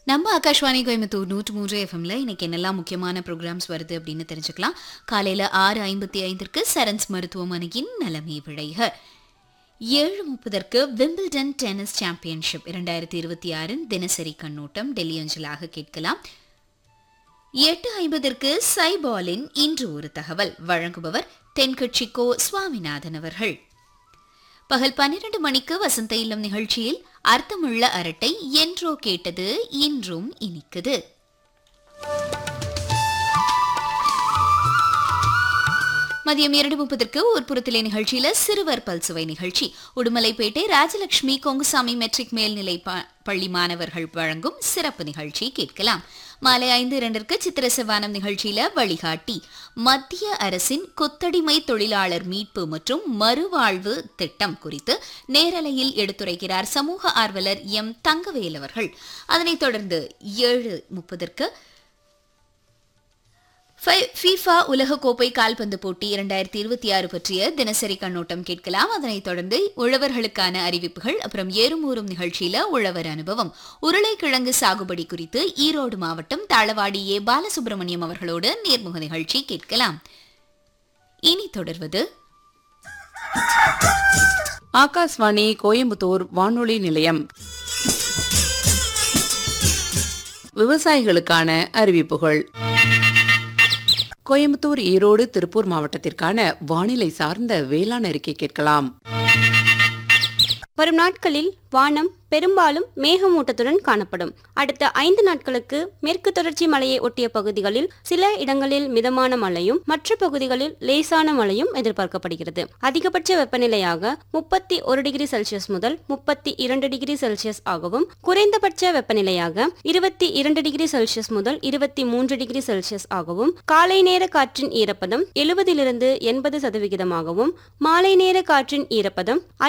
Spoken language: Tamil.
நம்ம ஆகாஷ்வாணி கோயம்புத்தூர் நூற்று மூன்று எஃப்எம்ல இன்னைக்கு என்னெல்லாம் முக்கியமான ப்ரோக்ராம்ஸ் வருது அப்படின்னு தெரிஞ்சுக்கலாம் காலையில ஆறு ஐம்பத்தி ஐந்திற்கு சரன்ஸ் மருத்துவமனையின் நலமே விளைக ஏழு முப்பதற்கு விம்பிள்டன் டென்னிஸ் சாம்பியன்ஷிப் இரண்டாயிரத்தி இருபத்தி ஆறின் தினசரி கண்ணோட்டம் டெல்லி அஞ்சலாக கேட்கலாம் எட்டு ஐம்பதற்கு சைபாலின் இன்று ஒரு தகவல் வழங்குபவர் தென்கட்சி கோ சுவாமிநாதன் அவர்கள் பகல் பன்னிரண்டு மணிக்கு வசந்த இல்லம் நிகழ்ச்சியில் அர்த்தமுள்ள அரட்டை என்றோ கேட்டது இன்றும் இனிக்குது மதியம் இரண்டு முப்பதற்கு ஊர்ப்புறத்திலே நிகழ்ச்சியில சிறுவர் பல்சுவை நிகழ்ச்சி உடுமலைப்பேட்டை ராஜலட்சுமி கொங்குசாமி மெட்ரிக் மேல்நிலை ப- பள்ளி மாணவர்கள் வழங்கும் சிறப்பு நிகழ்ச்சி கேட்கலாம் மாலை ஐந்து இரண்டிற்கு சித்திர சிவானம் நிகழ்ச்சியில வழிகாட்டி மத்திய அரசின் கொத்தடிமை தொழிலாளர் மீட்பு மற்றும் மறுவாழ்வு திட்டம் குறித்து நேரலையில் எடுத்துரைக்கிறார் சமூக ஆர்வலர் எம் தங்கவேல் அவர்கள் அதனைத் தொடர்ந்து ஏழு முப்பதற்கு ஃபை- ஃபீஃபா உலகக்கோப்பை கால்பந்து போட்டி இரண்டாயிரத்தி இருபத்தி ஆறு பற்றிய தினசரி கண்ணோட்டம் கேட்கலாம் அதனைத் தொடர்ந்து உழவர்களுக்கான அறிவிப்புகள் அப்புறம் ஏறுமூறும் நிகழ்ச்சியில உழவர் அனுபவம் உருளைக்கிழங்கு சாகுபடி குறித்து ஈரோடு மாவட்டம் தாளவாடி ஏ பாலசுப்ரமணியம் அவர்களோடு நேர்முக நிகழ்ச்சி கேட்கலாம் இனி தொடர்வது ஆகாஷ்வாணி கோயம்புத்தூர் வானொலி நிலையம் விவசாயிகளுக்கான அறிவிப்புகள் கோயம்புத்தூர் ஈரோடு திருப்பூர் மாவட்டத்திற்கான வானிலை சார்ந்த வேளாண் அறிக்கை கேட்கலாம் வரும் நாட்களில் வானம் பெரும்பாலும் மேகமூட்டத்துடன் காணப்படும் அடுத்த ஐந்து நாட்களுக்கு மேற்கு தொடர்ச்சி மலையை ஒட்டிய பகுதிகளில் சில இடங்களில் மிதமான மழையும் மற்ற பகுதிகளில் லேசான மழையும் எதிர்பார்க்கப்படுகிறது அதிகபட்ச வெப்பநிலையாக முப்பத்தி ஒரு டிகிரி செல்சியஸ் முதல் முப்பத்தி இரண்டு டிகிரி செல்சியஸ் ஆகவும் குறைந்தபட்ச வெப்பநிலையாக இருபத்தி இரண்டு டிகிரி செல்சியஸ் முதல் இருபத்தி மூன்று டிகிரி செல்சியஸ் ஆகவும் காலை நேர காற்றின் ஈரப்பதம் எழுபதிலிருந்து எண்பது சதவிகிதமாகவும் மாலை நேர காற்றின் ஈரப்பதம்